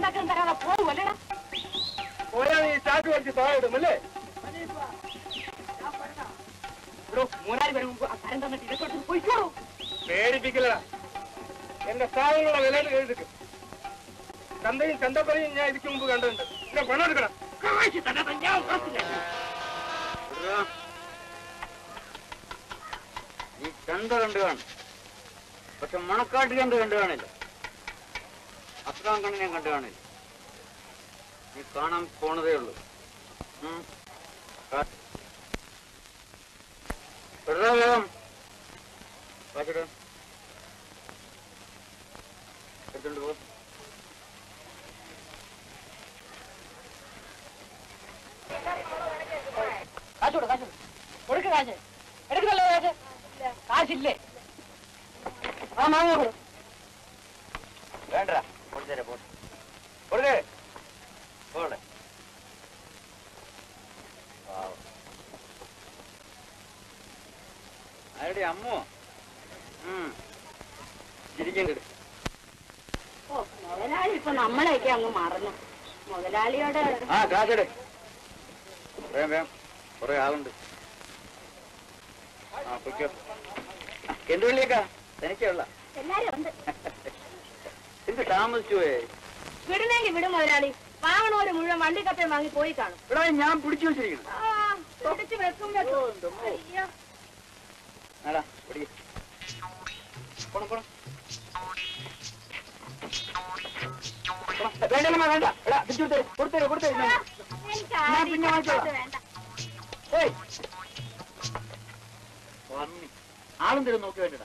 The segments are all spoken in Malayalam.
കണക്കിന് തരാതെ പോകുമല്ലടാ പോയാ നീ ചാക്ക് വലിച്ച് താഴെയിടും അല്ലേ ഇവിടെ മൂന്നാല് പേര് മുമ്പ് ആ തരം തന്നിട്ട് ഇടത്തോട്ട് പോയിക്കോളൂ പേടിപ്പിക്കില്ല എന്റെ സാധനങ്ങളുടെ വില എഴുതിക്കും ചന്തയും ചന്തപ്പറയും ഞാൻ ഇതിക്ക് മുമ്പ് കണ്ടിട്ടുണ്ട് എന്നെ പണം എടുക്കണം കാശ് തരാതെ ഞാൻ ഉറപ്പില്ല നീ ചന്ത കണ്ടു കാണും പക്ഷെ മണക്കാട്ട് കണ്ട് കണ്ടു കാണില്ല അസ്രാം കണ്ണിനെ കണ്ടു കാണില്ല നീ കാണാൻ പോണതേ ഉള്ളൂ ഉം. കാ- വിടടാ വേഗം കാശിട് എടുത്തോണ്ട് പോ കാശ് കൊടു കാശ് കൊടുക്ക് കാശ് എടുക്കണല്ലോ കാശ് കാശില്ലേ ആ മാങ്ങ കൊടു വേണ്ട കൊടുത്തേരെ പോ കൊടുക്കേ പോടെ ആരുടെ അമ്മോ ഉം ചിരിക്കണ്ട ഓ മുതലാളി ഇപ്പൊ നമ്മളെയൊക്കെ അങ്ങ് മറന്നു മുതലാളിയോട് ആ കാശടെ വേം വേം കുറെ ആളുണ്ട് ആ പൊയ്ക്കോ എന്ത് വിളിയേക്കാ തനിക്കുള്ള എല്ലാരും ഉണ്ട് എന്ത് താമസിച്ചു പോയേ വിടുന്നെങ്കിൽ വിടും മുതലാളി വാങ്ങണോര് മുഴുവൻ വണ്ടി കപ്പയും വാങ്ങി പോയി കാണും ഇവിടെ ഞാൻ പിടിച്ചു വെച്ചിരിക്കുന്നു ആ പിടിച്ച് വെക്കും വെക്കും അയ്യോ നാടാ പിടി പോണം പോണം വേണ്ടല്ലമ്മ വേണ്ട എടാ പിടിച്ചു കൊടുത്തേ കൊടുത്തേ കൊടുത്തേ എനിക്ക് ഞാൻ പിന്നെ ആരും വാങ്ങിച്ചോളാം. ഇത് വേണ്ട ഏയ് പന്നി. ആളും തരും നോക്കി വേണ്ടടാ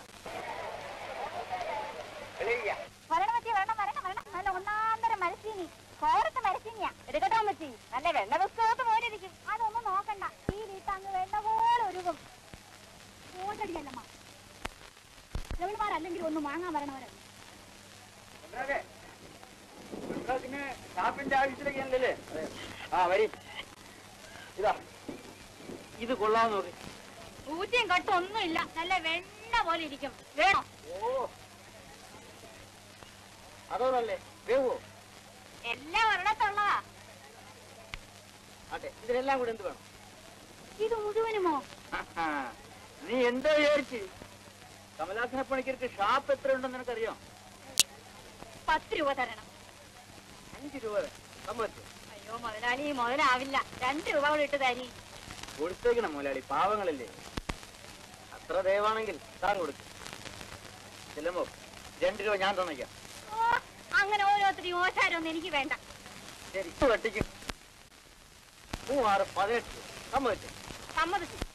വരണം വെച്ചി വരണം വരണം വരണം നല്ല ഒന്നാന്തരം മരച്ചീനി കോരത്തെ മരച്ചീനിയാ എടുക്കട്ടോ വെച്ചി നല്ല വെണ്ണ പുസ്തകത്ത് പോലെ ഇരിക്കും അതൊന്നും നോക്കണ്ട ഈ വീട്ട് അങ്ങ് വെണ്ണ പോലെ ഒരുങ്ങും ഓട്ടടിയല്ലമ്മ ജവന്മാരല്ലെങ്കിൽ ഒന്ന് വാങ്ങാൻ വരണവരല്ല പിന്നെ ഷാപ്പിന്റെ ആവശ്യത്തിലേക്കല്ലേ ആ വരി ഇതാ ഇത് കൊള്ളാൻ നോക്കി ഊറ്റിയും കട്ടും ഒന്നുമില്ല നല്ല വെണ്ണ പോലെ ഇരിക്കും വേണോ ഓ അതോടല്ലേ വേവോ എല്ലാം ഒരിടത്തുള്ളതാ അതെ ഇതിനെല്ലാം കൂടെ എന്ത് വേണം ഇത് മുഴുവനുമോ ആഹാ. നീ എന്താ വിചാരിച്ച് കമലാസന പണിക്കർക്ക് ഷാപ്പ് എത്ര ഉണ്ടെന്ന് നിനക്കറിയാം പത്ത് രൂപ തരണം അഞ്ച് രൂപ സമ്മതിച്ചു അയ്യോ മുതലാളി മുതലാവില്ല രണ്ട് രൂപ കൂടെ ഇട്ട് തരി കൊടുത്തേക്കണം മുതലാളി പാവങ്ങളല്ലേ അത്ര ദയവാണെങ്കിൽ താൻ കൊടുക്കും ചെല്ലുമ്പോ രണ്ട് രൂപ ഞാൻ തന്നേക്കാം ഓ അങ്ങനെ ഓരോരുത്തരും ഓശാരൊന്നും എനിക്ക് വേണ്ട ശരി ഇപ്പൊ വെട്ടിക്കും മൂവാറ് പതിനെട്ട് സമ്മതിച്ചു സമ്മതിച്ചു